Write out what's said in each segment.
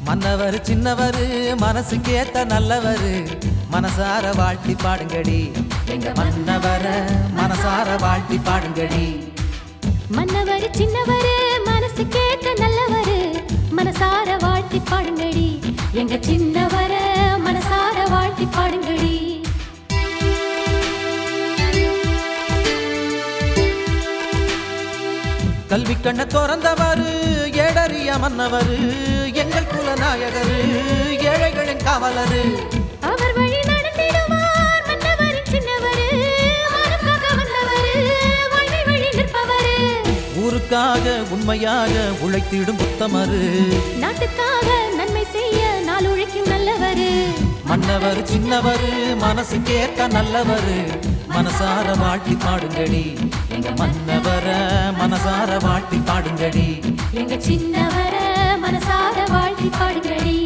மன்னவர் சின்னவரு மனசுக்கேத்த நல்லவரு மனசார வாழ்த்தி பாடுங்கடி எங்க மன்னவர மனசார வாழ்த்தி பாடுங்கடி மன்னவர் சின்னவரு மனசு கேட்ட நல்லவரு மனசார வாழ்த்தி பாடுங்கடி எங்க சின்னவர மனசார வாழ்த்தி பாடுங்கடி கல்வி கண்ண திறந்தவரு ஏடறிய மன்னவரு எங்கள் குலநாயகரு ஏழைகளின் காவலரு அவர் வழி நடத்திடுவார் மன்னவர் சின்னவரு மனக்காக வந்தவரு வாழ்வை வழி நிற்பவரு ஊருக்காக உண்மையாக உழைத்திடும் புத்தமரு நாட்டுக்காக நன்மை செய்ய நாள் உழைக்கும் நல்லவரு மன்னவர் சின்னவரு மனசுக்கேத்த நல்லவரு மனசார வாழ்த்தி பாடுங்கடி எங்க மன்னவர மனசார வாழ்த்தி பாடுங்கடி எங்க சின்னவர மனசார வாழ்த்தி பாடுங்கடி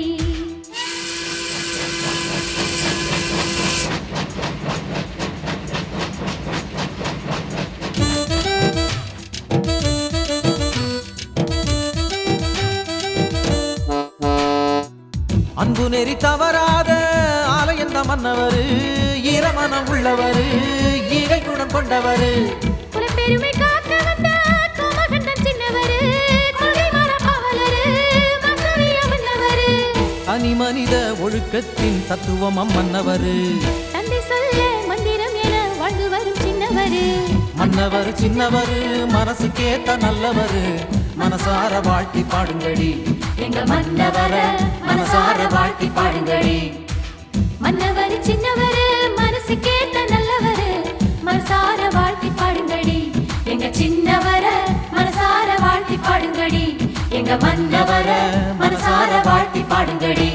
அன்பு நெறி தவறாத ஆலயந்த மன்னவரு ஈரமனம் உள்ளவரு ஈகை குணம் கொண்டவரு குலப்பெருமை காக்க வந்த கோமகண்டன் சின்னவரு கொள்கை மரபாவலரு மசூரிய மன்னவரு தனி மனித ஒழுக்கத்தின் தத்துவம் மன்னவரு தந்தை சொல்ல மந்திரம் என வாழ்ந்து வரும் சின்னவரு மன்னவர் சின்னவரு மனசுக்கேத்த நல்லவரு மனசார வாழ்த்தி பாடுங்கடி எங்க மன்னவர மனசார வாழ்த்தி பாடுங்கடி மன்னவர் சின்னவரு மனசு கேட்ட நல்லவரு மனசார வாழ்த்தி பாடுங்கடி எங்க சின்னவர மனசார வாழ்த்தி பாடுங்கடி எங்க மன்னவர மனசார வாழ்த்தி பாடுங்கடி